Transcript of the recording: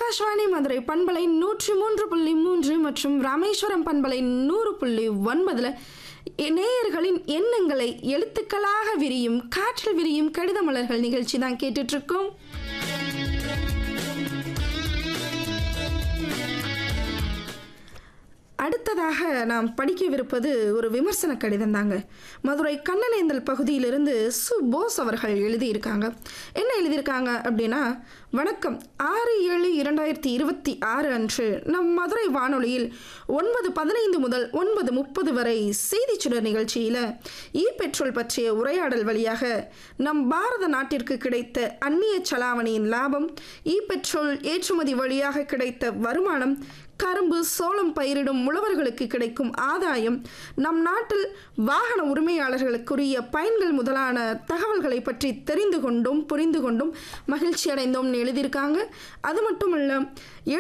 ஆகாஷ்வாணி மதுரை பண்பலை நூற்றி மூன்று புள்ளி மூன்று மற்றும் ராமேஸ்வரம் பண்பலை நூறு புள்ளி ஒன்பதுல நேயர்களின் எண்ணங்களை எழுத்துக்களாக விரியும் காற்றில் விரியும் கடித மலர்கள் நிகழ்ச்சி தான் கேட்டுட்டு இருக்கோம் அடுத்ததாக நாம் படிக்கவிருப்பது ஒரு விமர்சன கடிதம் தாங்க மதுரை கண்ணனேந்தல் பகுதியிலிருந்து சு போஸ் அவர்கள் எழுதியிருக்காங்க என்ன எழுதியிருக்காங்க அப்படின்னா வணக்கம் ஆறு ஏழு இரண்டாயிரத்தி இருபத்தி ஆறு அன்று நம் மதுரை வானொலியில் ஒன்பது பதினைந்து முதல் ஒன்பது முப்பது வரை செய்திச் சுடர் நிகழ்ச்சியில் இ பெட்ரோல் பற்றிய உரையாடல் வழியாக நம் பாரத நாட்டிற்கு கிடைத்த அந்நிய செலாவணியின் லாபம் இ பெட்ரோல் ஏற்றுமதி வழியாக கிடைத்த வருமானம் கரும்பு சோளம் பயிரிடும் உழவர்களுக்கு கிடைக்கும் ஆதாயம் நம் நாட்டில் வாகன உரிமையாளர்களுக்குரிய பயன்கள் முதலான தகவல்களை பற்றி தெரிந்து கொண்டும் புரிந்து கொண்டும் மகிழ்ச்சி அடைந்தோம்னு எழுதியிருக்காங்க அது மட்டுமல்ல